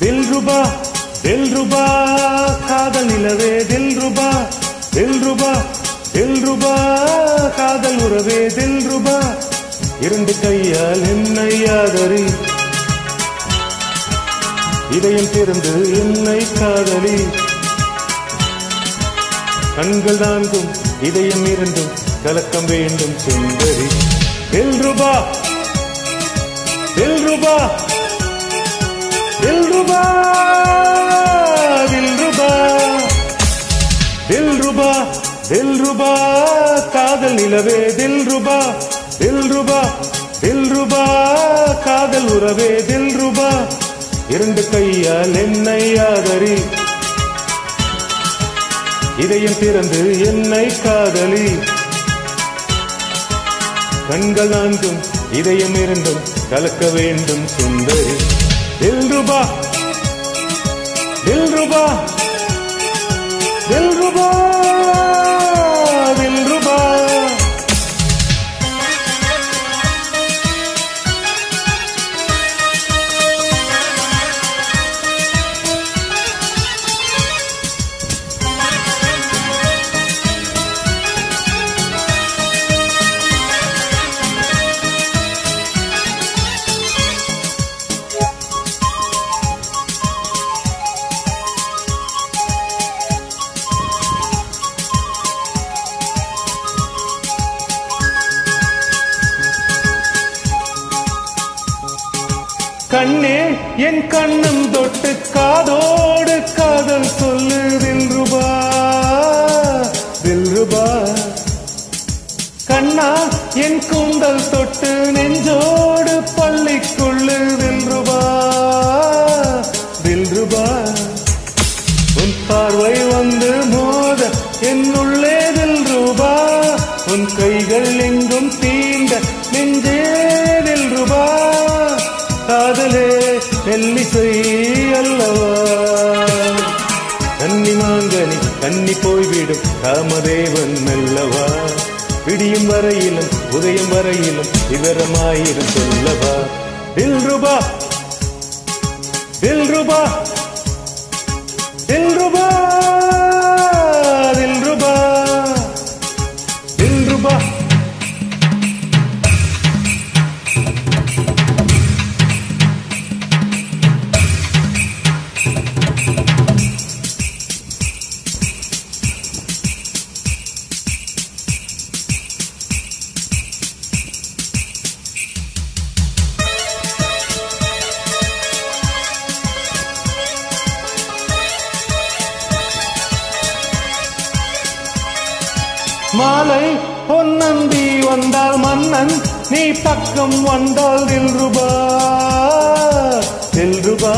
தில் ரூபா தில் ரூபா காதல் நிலவே தில் ரூபா தில் ரூபா தில் ரூபா காதல் உறவே தில் ரூபா இரண்டு கையால் என்னை ஆதரி இதயம் திறந்து என்னை காதலி கண்கள் நான்கும் இதயம் இரண்டும் கலக்கம் வேண்டும் சுந்தரி தில் ரூபா தில் ரூபா தில் ரூபா தில் ரூபா தில் ரூபா தில் ரூபா காதல் நிலவே தில் ரூபா தில் ரூபா தில் ரூபா காதல் உறவே தில் ரூபா இரண்டு கையால் என்னை ஆதரி இதயம் திறந்து என்னை காதலி கண்கள் நான்கும் இதயம் இரண்டும் கலக்க வேண்டும் சுந்தரி தில் ரூபா தில் ரூபா தில் ரூபா தில் ரூபா கண்ணே என் கண்ணம் தொட்டு காதோடு காதல் சொல்லு தில்ருபா தில்ருபா கண்ணா என் கூந்தல் தொட்டு நெஞ்சோடு பள்ளிக்குள்ளு தில்ருபா தில்ருபா உன் பார்வை வந்து மோத என்னுள்ளே தில்ருபா உன் கைகள் எங்கும் தீண்ட நெஞ்சே தில்ருபா காதலே நெல்லிசை அல்லவா கன்னி மாங்கனி கன்னி போய்விடும் காமதேவன் அல்லவா விடியும் வரையிலும் உதயம் வரையிலும் விவரமாயிரும் சொல்லவா தில் ரூபா தில் ரூபா தில் ரூபா தில் ரூபா தில் ரூபா மாலை பொன்னந்தி வந்தால் மன்னன் நீ பக்கம் வந்தால் தில்ருபா தில்ருபா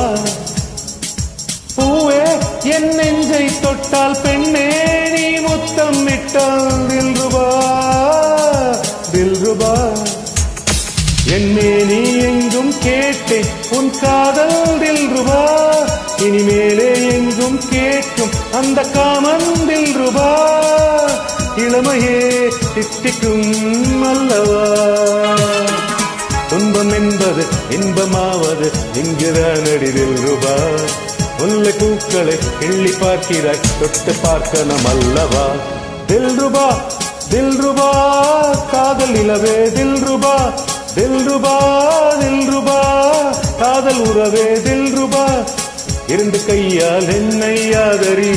பூவே என் நெஞ்சை தொட்டால் பெண்ணே நீ முத்தம் விட்டால் தில்ருபா தில்ருபா என்னே நீ எங்கும் கேட்டேன் உன் காதல் தில்ருபா இனிமேலே எங்கும் கேட்கும் அந்த காமன் தில்ருபா இளமையே தித்திக்கும் அல்லவா துன்பம் என்பது இன்பமாவது இங்குதான் அடிதில் ரூபா முல்லை பூக்களை கிள்ளி பார்க்கிறாய் தொட்டு பார்க்கணும் அல்லவா தில் ரூபா தில் ரூபா காதல் நிலவே தில் ரூபா தில் ரூபா தில் ரூபா காதல் உறவே தில் ரூபா இரண்டு கையால் என்னை ஆதரி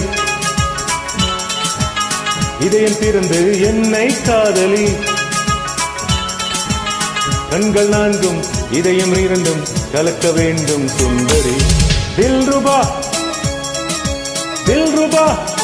இதயம் திறந்து என்னை காதலி கண்கள் நான்கும் இதயம் இரண்டும் கலக்க வேண்டும் சுந்தரி தில் ரூபா தில் ரூபா